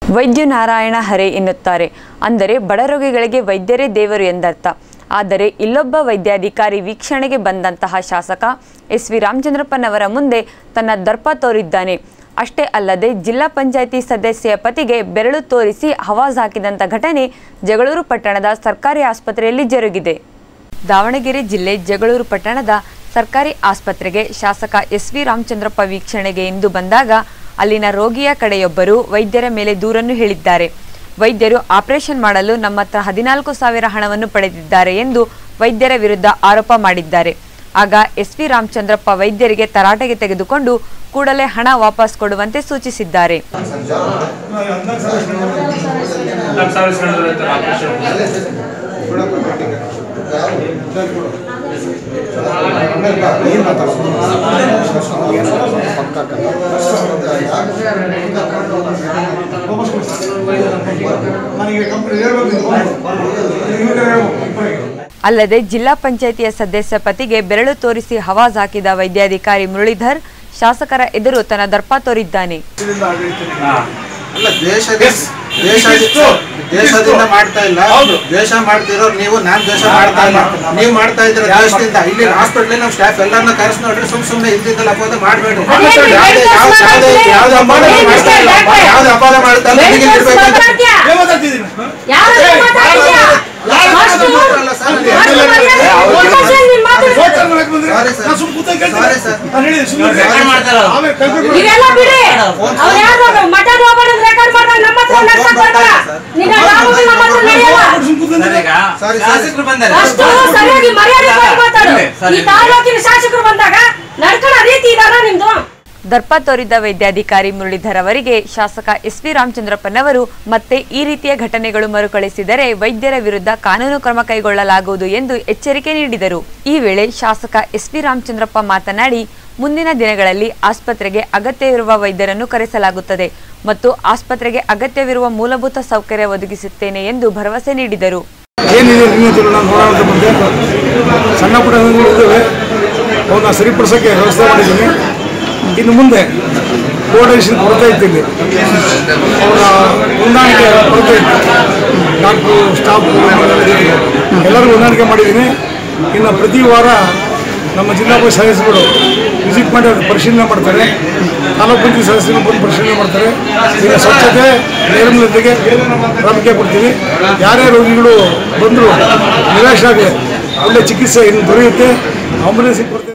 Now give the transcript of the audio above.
ವೈದ್ಯ ನಾರಾಯಣ ಹರೆ ಎನ್ನುತ್ತಾರೆ ಅಂದರೆ ಬಡ ರೋಗಿಗಳಿಗೆ ವೈದ್ಯರೇ ದೇವರು ಎಂದರ್ಥ ಆದರೆ ಇಲ್ಲೊಬ್ಬ ವೈದ್ಯಾಧಿಕಾರಿ ವೀಕ್ಷಣೆಗೆ ಬಂದಂತಹ ಶಾಸಕ ಎಸ್ ವಿ ರಾಮಚಂದ್ರಪ್ಪನವರ ಮುಂದೆ ತನ್ನ ದರ್ಪ ತೋರಿದ್ದಾನೆ ಅಷ್ಟೇ ಅಲ್ಲದೆ ಜಿಲ್ಲಾ ಪಂಚಾಯಿತಿ ಸದಸ್ಯ ಪತಿಗೆ ಬೆರಳು ತೋರಿಸಿ ಹವಾಜ್ ಹಾಕಿದಂಥ ಘಟನೆ ಜಗಳೂರು ಪಟ್ಟಣದ ಸರ್ಕಾರಿ ಆಸ್ಪತ್ರೆಯಲ್ಲಿ ಜರುಗಿದೆ ದಾವಣಗೆರೆ ಜಿಲ್ಲೆ ಜಗಳೂರು ಪಟ್ಟಣದ ಸರ್ಕಾರಿ ಆಸ್ಪತ್ರೆಗೆ ಶಾಸಕ ಎಸ್ ವಿ ರಾಮಚಂದ್ರಪ್ಪ ವೀಕ್ಷಣೆಗೆ ಎಂದು ಬಂದಾಗ ಅಲ್ಲಿನ ರೋಗಿಯ ಕಡೆಯೊಬ್ಬರು ವೈದ್ಯರ ಮೇಲೆ ದೂರನ್ನು ಹೇಳಿದ್ದಾರೆ ವೈದ್ಯರು ಆಪರೇಷನ್ ಮಾಡಲು ನಮ್ಮ ಹತ್ರ ಹದಿನಾಲ್ಕು ಸಾವಿರ ಹಣವನ್ನು ಪಡೆದಿದ್ದಾರೆ ಎಂದು ವೈದ್ಯರ ವಿರುದ್ಧ ಆರೋಪ ಮಾಡಿದ್ದಾರೆ ಆಗ ಎಸ್ ವಿ ರಾಮಚಂದ್ರಪ್ಪ ವೈದ್ಯರಿಗೆ ತರಾಟೆಗೆ ತೆಗೆದುಕೊಂಡು ಕೂಡಲೇ ಹಣ ವಾಪಸ್ ಕೊಡುವಂತೆ ಸೂಚಿಸಿದ್ದಾರೆ ಹದಿನಾಲ್ಕು ಸಾವಿರ ಸಿಲಿಂಡರ್ ಐತೆ ಆಪರೇಷನ್ ನನಗೆ ಕಂಪ್ನಿ ಹೇಳ್ಬೇಕು ಅಲ್ಲದೆ ಜಿಲ್ಲಾ ಪಂಚಾಯಿತಿಯ ಸದಸ್ಯ ಪತಿಗೆ ಬೆರಳು ತೋರಿಸಿ ಹವಾಜ್ ಹಾಕಿದ ವೈದ್ಯಾಧಿಕಾರಿ ಮುರಳೀಧರ್ ಶಾಸಕರ ಎದುರು ತನ್ನ ದರ್ಪ ತೋರಿದ್ದಾನೆ ಅಲ್ಲ ದೇಶದ Yes. ದೇಶ ಇದಿಷ್ಟು. ದೇಶದಿಂದ ಮಾಡ್ತಾ ಇಲ್ಲ ಹೌದು. ದೇಶ ಮಾಡ್ತಿರೋರು ನೀವು ನಾನ್ ದೇಶ ಮಾಡ್ತಾ ಇಲ್ಲ ನೀವು ಮಾಡ್ತಾ ಇದ್ರ ದೇಶದಿಂದ ಇಲ್ಲಿ ಹಾಸ್ಪಿಟ್ಲ್ ನಾವು ಸ್ಟಾಫ್ ಎಲ್ಲರನ್ನ ಕರೆಸ್ ನೋಡ್ರಿ ಸುಮ್ ಸುಮ್ನೆ ಇದ್ದಿದ್ದಲ್ಲ ಅಪವಾದ ಮಾಡ್ಬೇಡಿ ಅದೇನ್ರಿ ಯಾವ್ದೇ ಮೆಡಿಕಲ್ ಯಾವ್ದು ಯಾವ್ದೇ ಯಾವ್ದು ಅಪವಾದ ಏನ್ ಮಾಡ್ತಾ ಇಲ್ಲ ಡಾಕ್ಟ್ರೆ? ಯಾವ್ದು ಅಪವಾದ ಮಾಡ್ತಾ ಇಲ್ಲ ನಿಮಗೆ ಇರ್ಬೇಕಂತ ಏನ್ ಮಾತಾಡ್ತಿದ್ದೀನಿ ಯಾರ ಹತ್ರ ಮಾತಾಡ್ತಿದ್ಯಾ? ಅಷ್ಟು- ಮಾತಾಡಲ್ಲ ಸರ್, ಅಷ್ಟು ನೀವು ಮರ್ಯಾದೆ ಎಲ್ಲ ಕೊಟ್ಟು ನೀನ್ ಮಾತಾಡ್ತಿದ್ಯಾ? ಹೋಟೆಲ್ ಮಾಡಕ್ ಬಂದ್ರಿ Sorry, sir. ನಾನು ಸುಮ್ ಕೂತಾಗ Sorry, sir. ನಾನು ಹೇಳಿದೆ ಸುಮ್ಮನೆ Sorry, sir. ಆಮೇಲೆ ಕಲ್ಪಿಟ್ಟು ಇದೆಲ್ಲ ಬಿಡಿ ಅವ್ರು ಯಾರು ಮಟನ್ ಹೋಗ್ಬಾರ್ದು ರೆಕಾರ್ಡ್ ಮಾಡ್ದಾಗ ನಮ್ಮ ಹತ್ರ ಫೋನ್ ನಡ್ಸಕ್ ಬರ್ತಾ ಬರಲ್ಲ. ಇದೆ, ಸರ್. ನಿನ್ನ ಡಾಕ್ಟರ್ ನಮ್ಮ ಹತ್ರ ನಡೆಯಲ್ಲ. ಸುಮ್ ಕೂತ್ಕೊಂಡ್ರೆ Sorry, sir. ಶಾಸಕರು ಬಂದಾರೆ ಅಷ್ಟು ಸರಿಯಾಗಿ ಮರ್ಯಾದೆ ಕೊಟ್ಟು ಮಾತಾಡು ಸರಿ. ಈ ತಾಲೂಕಿನ ಶಾಸಕರು ಬಂದಾಗ ನಡ್ಕೊಳ್ಳೋ ರೀತಿ ಇದಾನ ನಿಮ್ದು ದರ್ಪ ತೋರಿದ ವೈದ್ಯಾಧಿಕಾರಿ ಮುರಳೀಧರ್ ಅವರಿಗೆ ಶಾಸಕ ಎಸ್ ವಿ ರಾಮಚಂದ್ರಪ್ಪನವರು ಮತ್ತೆ ಈ ರೀತಿಯ ಘಟನೆಗಳು ಮರುಕಳಿಸಿದರೆ ವೈದ್ಯರ ವಿರುದ್ಧ ಕಾನೂನು ಕ್ರಮ ಕೈಗೊಳ್ಳಲಾಗುವುದು ಎಂದು ಎಚ್ಚರಿಕೆ ನೀಡಿದರು ಈ ವೇಳೆ ಶಾಸಕ ಎಸ್ ವಿ ರಾಮಚಂದ್ರಪ್ಪ ಮಾತನಾಡಿ ಮುಂದಿನ ದಿನಗಳಲ್ಲಿ ಆಸ್ಪತ್ರೆಗೆ ಅಗತ್ಯವಿರುವ ವೈದ್ಯರನ್ನು ಕರೆಸಲಾಗುತ್ತದೆ ಮತ್ತು ಆಸ್ಪತ್ರೆಗೆ ಅಗತ್ಯವಿರುವ ಮೂಲಭೂತ ಸೌಕರ್ಯ ಒದಗಿಸುತ್ತೇನೆ ಎಂದು ಭರವಸೆ ನೀಡಿದರು ಏನಿದೆ ಇನ್ನೊಂದು ನಾನು ನೋಡೋಣ ಅಂತ ಬಂದೆ ಸಣ್ಣ ಪುಟ್ಟ ಅಂಗಡಿಗಳು ಇದ್ದಾವೆ ಅವನ್ನ ಸರಿಪಡಿಸೋಕ್ಕೆ ವ್ಯವಸ್ಥೆ ಮಾಡಿದ್ದೀನಿ ಇನ್ನು ಮುಂದೆ ಕೋರ್ಡಿನೇಷನ್ ಕೊರತೆ ಇತ್ತು ಇಲ್ಲಿ ಅವರ ಹೊಂದಾಣಿಕೆ ಕೊರತೆ ಇತ್ತು ಡಾಕ್ಟ್ರು ಸ್ಟಾಫ್ ಎಲ್ಲರಿಗೂ ಹೊಂದಾಣಿಕೆ ಮಾಡಿದ್ದೀನಿ ಇನ್ನು ಪ್ರತಿ ವಾರ ನಮ್ಮ ಜಿಲ್ಲಾ ಪಂಚಾಯತ್ ಸದಸ್ಯರುಗಳು ವಿಸಿಟ್ ಮಾಡಿ ಅವ್ರು ಪರಿಶೀಲನೆ ಮಾಡ್ತಾರೆ ತಾಲೂಕು ಪಂಚಾಯತ್ ಸದಸ್ಯರು ಬಂದು ಪರಿಶೀಲನೆ ಮಾಡ್ತಾರೆ ಈಗ ಸ್ವಚ್ಛತೆ ನೈರ್ಮಲ್ಯತೆಗೆ ಪ್ರಾಮುಖ್ಯ ಕೊಡ್ತೀವಿ ಯಾರೇ ರೋಗಿಗಳು ಬಂದರೂ ನಿರಾಶೆ ಆಗಲಿ ಒಳ್ಳೆ ಚಿಕಿತ್ಸೆ ಇನ್ನು ದೊರೆಯುತ್ತೆ ಆಂಬುಲೆನ್ಸಿಗೆ ಕೊಡ್ತೀವಿ